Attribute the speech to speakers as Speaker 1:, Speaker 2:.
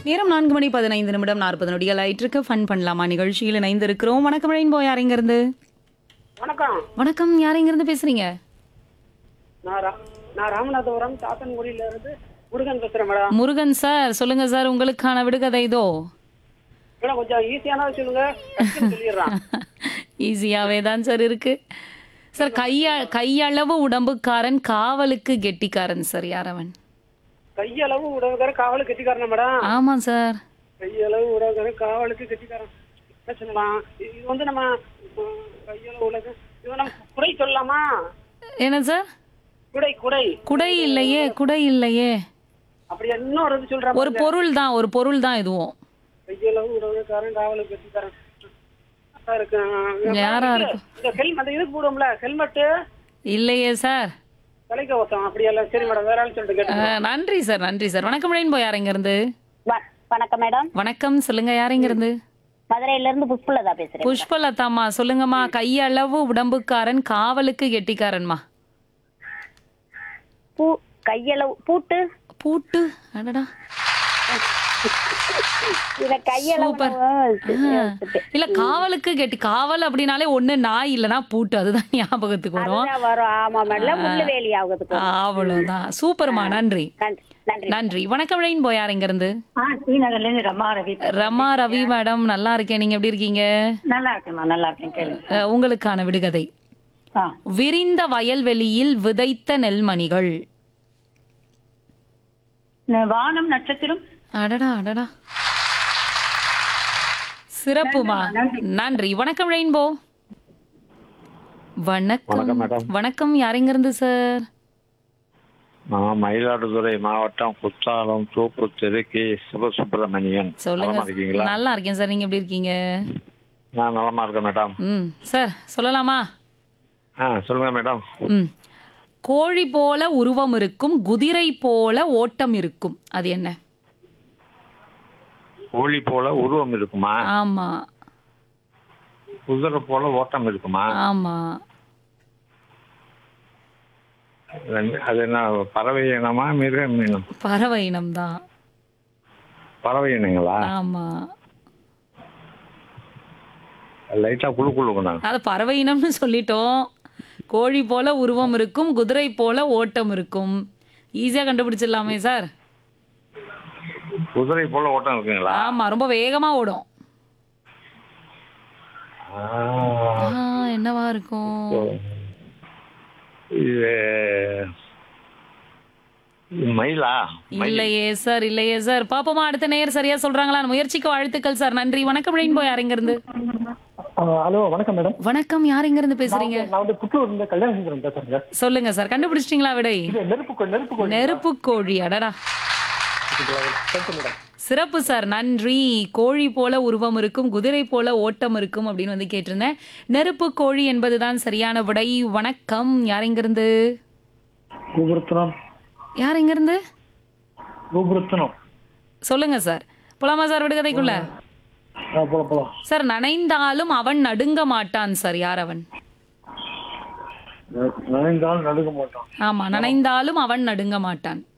Speaker 1: நேரம் நான்கு மணி பதினைந்து நிமிடம் நாற்பது நொடிகள் ஆயிட்டிருக்கு ஃபன் பண்ணலாமா நிகழ்ச்சியில் இணைந்திருக்கிறோம் வணக்கம் ரெயின்போ யார் எங்க இருந்து
Speaker 2: வணக்கம்
Speaker 1: வணக்கம் யார் எங்க இருந்து பேசுறீங்க
Speaker 2: நான் ரா- நான் ராமநாதபுரம் சாத்தன்குடியில இருந்து முருகன் பேசுறேன் மேடம்
Speaker 1: முருகன் சார் சொல்லுங்க சார் உங்களுக்கான விடுகதை இதோ
Speaker 2: மேடம் கொஞ்சம் ஈஸியான சொல்லுங்க டக்குன்னு சொல்லிடுறான்
Speaker 1: ஈஸியாவே தான் சார் இருக்கு சார் கைய கையளவு உடம்புக்காரன் காவலுக்கு கெட்டிக்காரன் சார் யார் அவன்
Speaker 2: கையளவு உடவுக்கார காவலுக்கு கெட்டிக்காரன் மேடம்
Speaker 1: ஆமா சார்
Speaker 2: கையளவு உடவுக்கார காவலுக்கு கெட்டிக்காரன் என்ன சொல்லலாம் இது இது வந்து நம்ம உம், கையளவு உலக இது நம்ம குடை சொல்லலாமா
Speaker 1: என்ன சார்
Speaker 2: குடை குடை
Speaker 1: குடை இல்லையே குடை இல்லையே
Speaker 2: அப்படி இன்னொரு இது சொல்றேன்
Speaker 1: ஒரு பொருள் தான் ஒரு பொருள் தான் இதுவும்
Speaker 2: கையளவு உடவுக்காரன் காவலுக்கு கெட்டிக்காரன் நல்லா இருக்கு
Speaker 1: யாரா இருக்கும்
Speaker 2: இந்த ஹெல்மெட் அந்த இதுக்கு போடுவோம்ல ஹெல்மெட்டு
Speaker 1: இல்லையே சார்
Speaker 2: தலைக்கவசம் அப்படியெல்லாம் சரி மேடம் வேற ஆள் சொல்லிட்டு கேட்டு
Speaker 1: அஹ், நன்றி சார் நன்றி சார் வணக்கம் ரெயின்போ யார் எங்க இருந்து
Speaker 3: வ- வணக்கம் மேடம்
Speaker 1: வணக்கம் சொல்லுங்க யார் எங்க இருந்து
Speaker 3: மதுரையில இருந்து புஷ்பலதா பேசுறேன்
Speaker 1: புஷ்பலதாமா சொல்லுங்கம்மா கையளவு உடம்புக்காரன் காவலுக்கு கெட்டிக்காரன்மா
Speaker 3: பூ கையளவு பூட்டு
Speaker 1: பூட்டு அடடா
Speaker 3: இத கையளவு
Speaker 1: சூப்பர். இல்ல காவலுக்கு கெட்டி காவல் அப்படின்னாலே ஒண்ணு நாய் இல்லனா பூட்டு அதுதான் ஞாபகத்துக்கு வரும்
Speaker 3: அதுதான் வரும் ஆமா மேடம் முள்ளுவேலி ஆகுதுக்கு
Speaker 1: அவ்வளவுதான் சூப்பர்மா நன்றி
Speaker 3: நன்றி நன்றி
Speaker 1: நன்றி வணக்கம் ரெயின்போ யார் எங்க இருந்து
Speaker 4: ஆ ஸ்ரீநகர்ல இருந்து ரமா ரவி
Speaker 1: ரமா ரவி மேடம் நல்லா இருக்கேன் நீங்க எப்படி இருக்கீங்க
Speaker 4: நல்லா இருக்கேம்மா நல்லா இருக்கேன் கேளுங்க
Speaker 1: அஹ், உங்களுக்கான விடுகதை
Speaker 4: ஆ
Speaker 1: விரிந்த வயல்வெளியில் விதைத்த நெல்மணிகள்
Speaker 4: ந- வானம் நட்சத்திரம்
Speaker 1: அடடா அடடா சிறப்புமா நன்றி வணக்கம் ரெயின்போ வணக்கம்
Speaker 5: வணக்கம் மேடம்.
Speaker 1: வணக்கம் யாரெங்க இருந்து சார்
Speaker 5: நான் மயிலாடுதுறை மாவட்டம் குத்தாலம் தூப்பு தெருக்கி சிவசுப்பிரமணியன்
Speaker 1: சொல்லுங்க
Speaker 5: நலமா இருக்கீங்களா
Speaker 1: நல்லா இருக்கேன் சார் நீங்க எப்படி இருக்கீங்க
Speaker 5: நான் நலமா இருக்கேன் மேடம்
Speaker 1: ம் சார் சொல்லலாமா
Speaker 5: ஆ சொல்லுங்க மேடம்
Speaker 1: ம் கோழி போல உருவம் இருக்கும் குதிரை போல ஓட்டம் இருக்கும் அது என்ன
Speaker 5: கோழி போல உருவம் இருக்குமா
Speaker 1: ஆமா
Speaker 5: குதிரை போல ஓட்டம் இருக்குமா
Speaker 1: ஆமா
Speaker 5: ரெண்டு- அது என்ன பறவை இனமா மிருகம் இனம்
Speaker 1: பறவை இனம் தான்
Speaker 5: பறவை இனங்களா
Speaker 1: ஆமா
Speaker 5: லைட்டா குழு குழுக்கணும்
Speaker 1: அது பறவை இனம்னு சொல்லிட்டோம் கோழி போல உருவம் இருக்கும் குதிரை போல ஓட்டம் இருக்கும் ஈஸியா கண்டுபிடிச்சிடலாமே சார்
Speaker 5: குதிரை போல ஓட்டம் இருக்குங்களா
Speaker 1: ஆமா ரொம்ப வேகமா ஓடும்
Speaker 5: ஆ,
Speaker 1: ஆ, என்னவா இருக்கும்
Speaker 5: இது இது மயிலா மயில்.
Speaker 1: இல்லையே சார் இல்லையே சார் பாப்போமா அடுத்த நேயர் சரியா சொல்றாங்களா முயற்சிக்கு வாழ்த்துக்கள் சார் நன்றி வணக்கம் ரெயின்போ யார் எங்க இருந்து
Speaker 6: ஹலோ வணக்கம் மேடம்
Speaker 1: வணக்கம் யார் எங்க இருந்து பேசுறீங்க
Speaker 6: நான் வந்து புத்தூர் இருந்து கல்யாண சுந்தரம் பேசுறேங்க
Speaker 1: சொல்லுங்க சார் கண்டுபிடிச்சிட்டீங்களா விடை
Speaker 6: இது நெருப்பு கோ- நெருப்பு கோழி
Speaker 1: நெருப்பு கோழி அடடா
Speaker 6: தேங்க்யூ மேடம்
Speaker 1: சிறப்பு சார் நன்றி கோழி போல உருவம் இருக்கும் குதிரை போல ஓட்டம் இருக்கும் அப்படின்னு வந்து கேட்டிருந்தேன் நெருப்பு கோழி என்பதுதான் சரியான விடை வணக்கம் யார் இருந்து
Speaker 6: கோபுரத்தனம்
Speaker 1: யார் இருந்து
Speaker 6: கோபுரத்தனம்
Speaker 1: சொல்லுங்க சார் போலாமா சார் விடுகதைக்குள்ள
Speaker 6: போலாம் போலாம்
Speaker 1: சார் நனைந்தாலும் அவன் நடுங்க மாட்டான் சார் யார் அவன்
Speaker 6: நனைந்தால் நடுங்க மாட்டான்
Speaker 1: ஆமா நனைந்தாலும் அவன் நடுங்க மாட்டான்